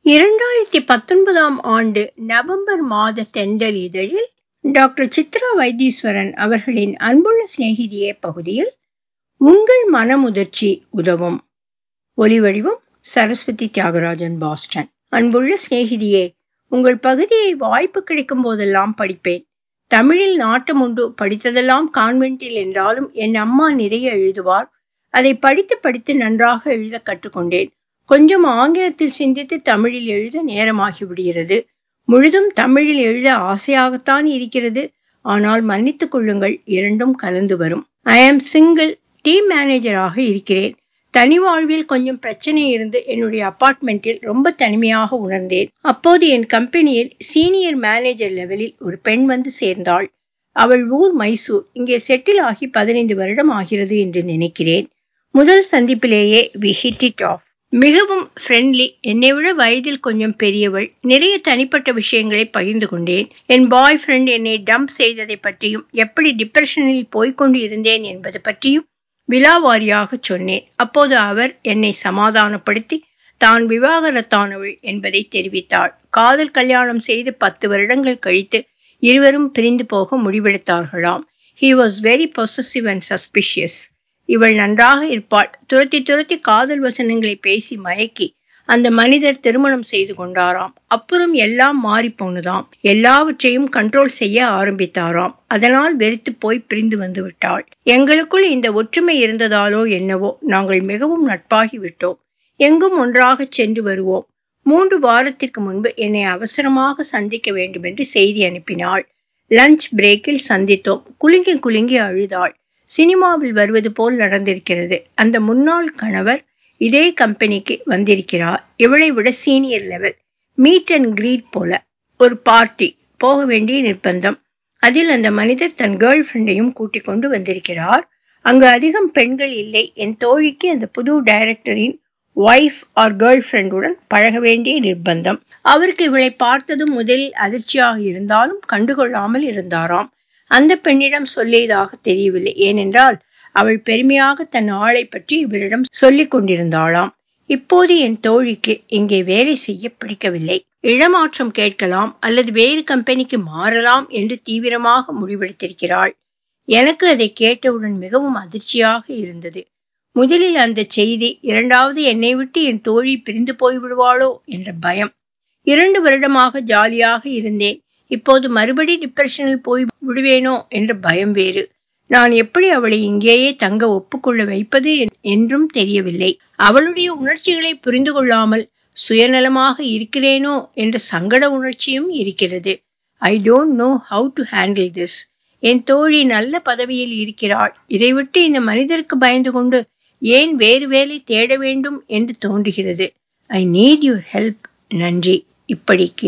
இரண்டாயிரத்தி பத்தொன்பதாம் ஆண்டு நவம்பர் மாத தெண்டல் இதழில் டாக்டர் சித்ரா வைத்தீஸ்வரன் அவர்களின் அன்புள்ள சிநேகிதியே பகுதியில் உங்கள் மனமுதிர்ச்சி உதவும் ஒலிவடிவம் சரஸ்வதி தியாகராஜன் பாஸ்டன் அன்புள்ள சிநேகிதியே உங்கள் பகுதியை வாய்ப்பு கிடைக்கும் போதெல்லாம் படிப்பேன் தமிழில் நாட்டம் உண்டு படித்ததெல்லாம் கான்வென்ட்டில் என்றாலும் என் அம்மா நிறைய எழுதுவார் அதை படித்து படித்து நன்றாக எழுத கற்றுக்கொண்டேன் கொஞ்சம் ஆங்கிலத்தில் சிந்தித்து தமிழில் எழுத நேரமாகி விடுகிறது முழுதும் தமிழில் எழுத ஆசையாகத்தான் இருக்கிறது ஆனால் மன்னித்துக் கொள்ளுங்கள் இரண்டும் கலந்து வரும் ஐ ஆம் சிங்கிள் டீம் மேனேஜராக இருக்கிறேன் தனி வாழ்வில் கொஞ்சம் பிரச்சனை இருந்து என்னுடைய அபார்ட்மெண்ட்டில் ரொம்ப தனிமையாக உணர்ந்தேன் அப்போது என் கம்பெனியில் சீனியர் மேனேஜர் லெவலில் ஒரு பெண் வந்து சேர்ந்தாள் அவள் ஊர் மைசூர் இங்கே செட்டில் ஆகி பதினைந்து வருடம் ஆகிறது என்று நினைக்கிறேன் முதல் சந்திப்பிலேயே வி ஹிட் இட் ஆஃப் மிகவும் ஃப்ரெண்ட்லி என்னை விட வயதில் கொஞ்சம் பெரியவள் நிறைய தனிப்பட்ட விஷயங்களை பகிர்ந்து கொண்டேன் என் பாய் ஃப்ரெண்ட் என்னை டம்ப் செய்ததை பற்றியும் எப்படி டிப்ரெஷனில் போய்கொண்டு இருந்தேன் என்பது பற்றியும் விலாவாரியாக சொன்னேன் அப்போது அவர் என்னை சமாதானப்படுத்தி தான் விவாகரத்தானவள் என்பதை தெரிவித்தாள் காதல் கல்யாணம் செய்து பத்து வருடங்கள் கழித்து இருவரும் பிரிந்து போக முடிவெடுத்தார்களாம் he was very possessive and suspicious இவள் நன்றாக இருப்பாள் துரத்தி துரத்தி காதல் வசனங்களை பேசி மயக்கி அந்த மனிதர் திருமணம் செய்து கொண்டாராம் அப்புறம் எல்லாம் மாறி போனதாம் எல்லாவற்றையும் கண்ட்ரோல் செய்ய ஆரம்பித்தாராம் அதனால் வெறுத்து போய் பிரிந்து வந்து விட்டாள் எங்களுக்குள் இந்த ஒற்றுமை இருந்ததாலோ என்னவோ நாங்கள் மிகவும் நட்பாகி விட்டோம் எங்கும் ஒன்றாக சென்று வருவோம் மூன்று வாரத்திற்கு முன்பு என்னை அவசரமாக சந்திக்க வேண்டும் என்று செய்தி அனுப்பினாள் லஞ்ச் பிரேக்கில் சந்தித்தோம் குலுங்கி குலுங்கி அழுதாள் சினிமாவில் வருவது போல் நடந்திருக்கிறது அந்த முன்னாள் கணவர் இதே கம்பெனிக்கு வந்திருக்கிறார் இவளை விட senior level meet and greet போல ஒரு பார்ட்டி போக வேண்டிய நிர்பந்தம் அதில் அந்த மனிதர் தன் கேர்ள் ஃப்ரெண்டையும் கூட்டிக் கொண்டு வந்திருக்கிறார் அங்கு அதிகம் பெண்கள் இல்லை என் தோழிக்கு அந்த புது டைரக்டரின் ஒய்ஃப் ஆர் கேர்ள் ஃப்ரெண்டுடன் பழக வேண்டிய நிர்பந்தம் அவருக்கு இவளை பார்த்ததும் முதலில் அதிர்ச்சியாக இருந்தாலும் கண்டுகொள்ளாமல் இருந்தாராம் அந்த பெண்ணிடம் சொல்லியதாக தெரியவில்லை ஏனென்றால் அவள் பெருமையாக தன் ஆளை பற்றி இவரிடம் சொல்லிக் கொண்டிருந்தாளாம் இப்போது என் தோழிக்கு இங்கே வேலை செய்ய பிடிக்கவில்லை இடமாற்றம் கேட்கலாம் அல்லது வேறு கம்பெனிக்கு மாறலாம் என்று தீவிரமாக முடிவெடுத்திருக்கிறாள் எனக்கு அதை கேட்டவுடன் மிகவும் அதிர்ச்சியாக இருந்தது முதலில் அந்த செய்தி இரண்டாவது என்னை விட்டு என் தோழி பிரிந்து போய் விடுவாளோ என்ற பயம் இரண்டு வருடமாக ஜாலியாக இருந்தேன் இப்போது மறுபடி டிப்ரெஷனில் போய் விடுவேனோ என்ற பயம் வேறு நான் எப்படி அவளை இங்கேயே தங்க ஒப்புக்கொள்ள வைப்பது என்றும் தெரியவில்லை அவளுடைய உணர்ச்சிகளை புரிந்து கொள்ளாமல் சுயநலமாக இருக்கிறேனோ என்ற சங்கட உணர்ச்சியும் இருக்கிறது I don't know how to handle this என் தோழி நல்ல பதவியில் இருக்கிறாள் இதை விட்டு இந்த மனிதருக்கு பயந்து கொண்டு ஏன் வேறு வேலை தேட வேண்டும் என்று தோன்றுகிறது ஐ நீட் யுவர் ஹெல்ப் நன்றி இப்படிக்கு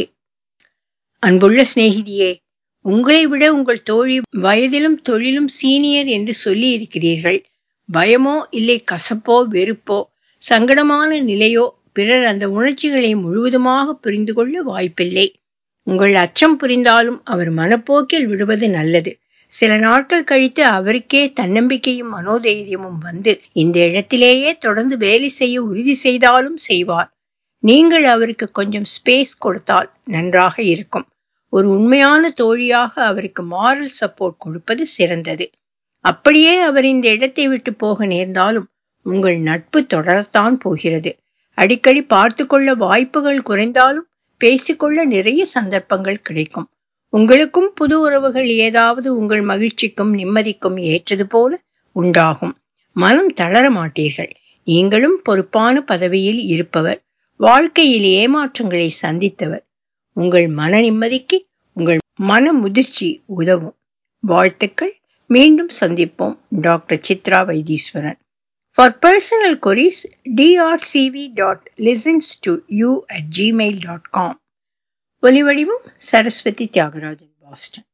அன்புள்ள சிநேகிதியே உங்களை விட உங்கள் தோழி வயதிலும் தொழிலும் சீனியர் என்று சொல்லி இருக்கிறீர்கள் பயமோ இல்லை கசப்போ வெறுப்போ சங்கடமான நிலையோ பிறர் அந்த உணர்ச்சிகளை முழுவதுமாக புரிந்து கொள்ள வாய்ப்பில்லை உங்கள் அச்சம் புரிந்தாலும் அவர் மனப்போக்கில் விடுவது நல்லது சில நாட்கள் கழித்து அவருக்கே தன்னம்பிக்கையும் மனோதைரியமும் வந்து இந்த இடத்திலேயே தொடர்ந்து வேலை செய்ய உறுதி செய்தாலும் செய்வார் நீங்கள் அவருக்கு கொஞ்சம் ஸ்பேஸ் கொடுத்தால் நன்றாக இருக்கும் ஒரு உண்மையான தோழியாக அவருக்கு மாரல் சப்போர்ட் கொடுப்பது சிறந்தது அப்படியே அவர் இந்த இடத்தை விட்டு போக நேர்ந்தாலும் உங்கள் நட்பு தொடரத்தான் போகிறது அடிக்கடி பார்த்து கொள்ள வாய்ப்புகள் குறைந்தாலும் பேசிக்கொள்ள நிறைய சந்தர்ப்பங்கள் கிடைக்கும் உங்களுக்கும் புது உறவுகள் ஏதாவது உங்கள் மகிழ்ச்சிக்கும் நிம்மதிக்கும் ஏற்றது போல உண்டாகும் மனம் தளர மாட்டீர்கள் நீங்களும் பொறுப்பான பதவியில் இருப்பவர் வாழ்க்கையில் ஏமாற்றங்களை சந்தித்தவர் உங்கள் மன நிம்மதிக்கு உங்கள் மன முதிர்ச்சி உதவும் வாழ்த்துக்கள் மீண்டும் சந்திப்போம் doctor Chitra Vaitheeswaran for personal queries D R C V dot listens to you at Gmail dot com ஒலிவடிவம் சரஸ்வதி தியாகராஜன் பாஸ்டன்